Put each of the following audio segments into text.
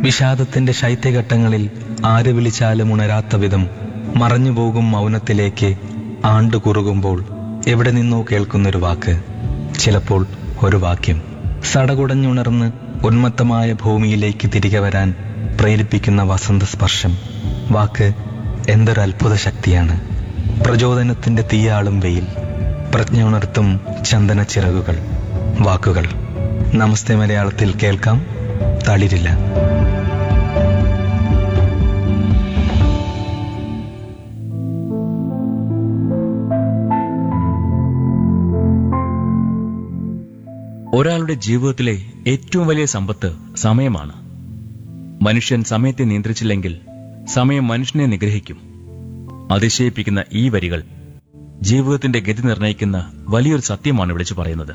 വിഷാദത്തിന്റെ ശൈത്യഘട്ടങ്ങളിൽ ആര് വിളിച്ചാലും ഉണരാത്ത വിധം മറഞ്ഞുപോകും മൗനത്തിലേക്ക് ആണ്ടു കുറുകുമ്പോൾ എവിടെ നിന്നോ കേൾക്കുന്നൊരു വാക്ക് ചിലപ്പോൾ ഒരു വാക്യം സടകുടഞ്ഞുണർന്ന് ഉന്മത്തമായ ഭൂമിയിലേക്ക് തിരികെ വരാൻ പ്രേരിപ്പിക്കുന്ന വസന്ത സ്പർശം വാക്ക് എന്തൊരു അത്ഭുത ശക്തിയാണ് പ്രചോദനത്തിന്റെ തീയാളും വെയിൽ പ്രജ്ഞ ഉണർത്തും ചന്ദന ചിറകുകൾ വാക്കുകൾ നമസ്തേ മലയാളത്തിൽ കേൾക്കാം തളിരില്ല ഒരാളുടെ ജീവിതത്തിലെ ഏറ്റവും വലിയ സമ്പത്ത് സമയമാണ് മനുഷ്യൻ സമയത്തെ നിയന്ത്രിച്ചില്ലെങ്കിൽ സമയം മനുഷ്യനെ നിഗ്രഹിക്കും അതിശയിപ്പിക്കുന്ന ഈ വരികൾ ജീവിതത്തിന്റെ ഗതി നിർണയിക്കുന്ന വലിയൊരു സത്യമാണ് വിളിച്ചു പറയുന്നത്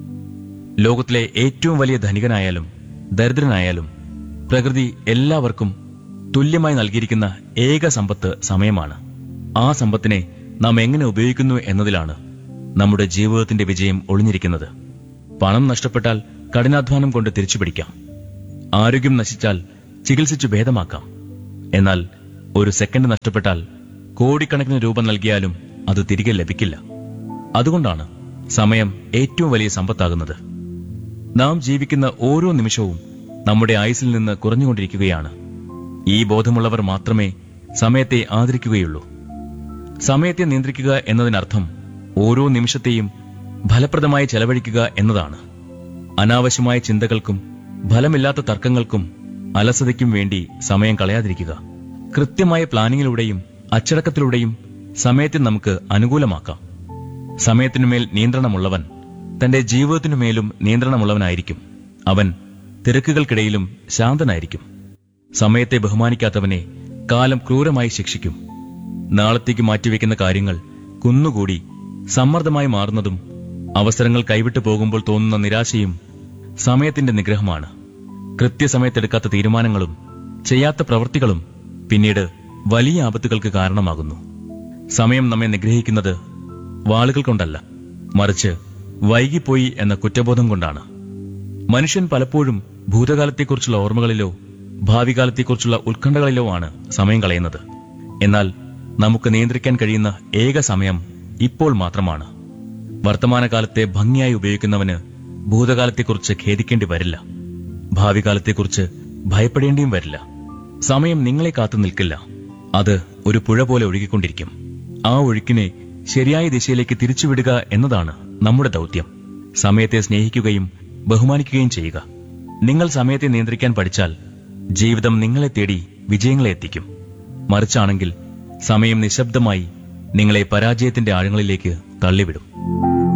ലോകത്തിലെ ഏറ്റവും വലിയ ധനികനായാലും ദരിദ്രനായാലും പ്രകൃതി എല്ലാവർക്കും തുല്യമായി നൽകിയിരിക്കുന്ന ഏക സമ്പത്ത് സമയമാണ് ആ സമ്പത്തിനെ നാം എങ്ങനെ ഉപയോഗിക്കുന്നു എന്നതിലാണ് നമ്മുടെ ജീവിതത്തിന്റെ വിജയം ഒളിഞ്ഞിരിക്കുന്നത് പണം നഷ്ടപ്പെട്ടാൽ കഠിനാധ്വാനം കൊണ്ട് തിരിച്ചു പിടിക്കാം ആരോഗ്യം നശിച്ചാൽ ചികിത്സിച്ചു ഭേദമാക്കാം എന്നാൽ ഒരു സെക്കൻഡ് നഷ്ടപ്പെട്ടാൽ കോടിക്കണക്കിന് രൂപ നൽകിയാലും അത് തിരികെ ലഭിക്കില്ല അതുകൊണ്ടാണ് സമയം ഏറ്റവും വലിയ സമ്പത്താകുന്നത് നാം ജീവിക്കുന്ന ഓരോ നിമിഷവും നമ്മുടെ ആയുസിൽ നിന്ന് കുറഞ്ഞുകൊണ്ടിരിക്കുകയാണ് ഈ ബോധമുള്ളവർ മാത്രമേ സമയത്തെ ആദരിക്കുകയുള്ളൂ സമയത്തെ നിയന്ത്രിക്കുക എന്നതിനർത്ഥം ഓരോ നിമിഷത്തെയും ഫലപ്രദമായി ചെലവഴിക്കുക എന്നതാണ് അനാവശ്യമായ ചിന്തകൾക്കും ഫലമില്ലാത്ത തർക്കങ്ങൾക്കും അലസതയ്ക്കും വേണ്ടി സമയം കളയാതിരിക്കുക കൃത്യമായ പ്ലാനിങ്ങിലൂടെയും അച്ചടക്കത്തിലൂടെയും സമയത്തെ നമുക്ക് അനുകൂലമാക്കാം സമയത്തിനുമേൽ നിയന്ത്രണമുള്ളവൻ തന്റെ ജീവിതത്തിനുമേലും നിയന്ത്രണമുള്ളവനായിരിക്കും അവൻ തിരക്കുകൾക്കിടയിലും ശാന്തനായിരിക്കും സമയത്തെ ബഹുമാനിക്കാത്തവനെ കാലം ക്രൂരമായി ശിക്ഷിക്കും നാളത്തേക്ക് മാറ്റിവെക്കുന്ന കാര്യങ്ങൾ കുന്നുകൂടി സമ്മർദ്ദമായി മാറുന്നതും അവസരങ്ങൾ കൈവിട്ടു പോകുമ്പോൾ തോന്നുന്ന നിരാശയും സമയത്തിന്റെ നിഗ്രഹമാണ് കൃത്യസമയത്തെടുക്കാത്ത തീരുമാനങ്ങളും ചെയ്യാത്ത പ്രവൃത്തികളും പിന്നീട് വലിയ ആപത്തുകൾക്ക് കാരണമാകുന്നു സമയം നമ്മെ നിഗ്രഹിക്കുന്നത് വാളുകൾ കൊണ്ടല്ല മറിച്ച് വൈകിപ്പോയി എന്ന കുറ്റബോധം കൊണ്ടാണ് മനുഷ്യൻ പലപ്പോഴും ഭൂതകാലത്തെക്കുറിച്ചുള്ള ഓർമ്മകളിലോ ഭാവികാലത്തെക്കുറിച്ചുള്ള ഉത്കണ്ഠകളിലോ ആണ് സമയം കളയുന്നത് എന്നാൽ നമുക്ക് നിയന്ത്രിക്കാൻ കഴിയുന്ന ഏക സമയം ഇപ്പോൾ മാത്രമാണ് വർത്തമാനകാലത്തെ ഭംഗിയായി ഉപയോഗിക്കുന്നവന് ഭൂതകാലത്തെക്കുറിച്ച് ഖേദിക്കേണ്ടി വരില്ല ഭാവികാലത്തെക്കുറിച്ച് ഭയപ്പെടേണ്ടിയും വരില്ല സമയം നിങ്ങളെ കാത്തു നിൽക്കില്ല അത് ഒരു പുഴ പോലെ ഒഴുകിക്കൊണ്ടിരിക്കും ആ ഒഴുക്കിനെ ശരിയായ ദിശയിലേക്ക് തിരിച്ചുവിടുക എന്നതാണ് നമ്മുടെ ദൗത്യം സമയത്തെ സ്നേഹിക്കുകയും ബഹുമാനിക്കുകയും ചെയ്യുക നിങ്ങൾ സമയത്തെ നിയന്ത്രിക്കാൻ പഠിച്ചാൽ ജീവിതം നിങ്ങളെ തേടി വിജയങ്ങളെ എത്തിക്കും മറിച്ചാണെങ്കിൽ സമയം നിശബ്ദമായി നിങ്ങളെ പരാജയത്തിന്റെ ആഴങ്ങളിലേക്ക് തള്ളിവിടും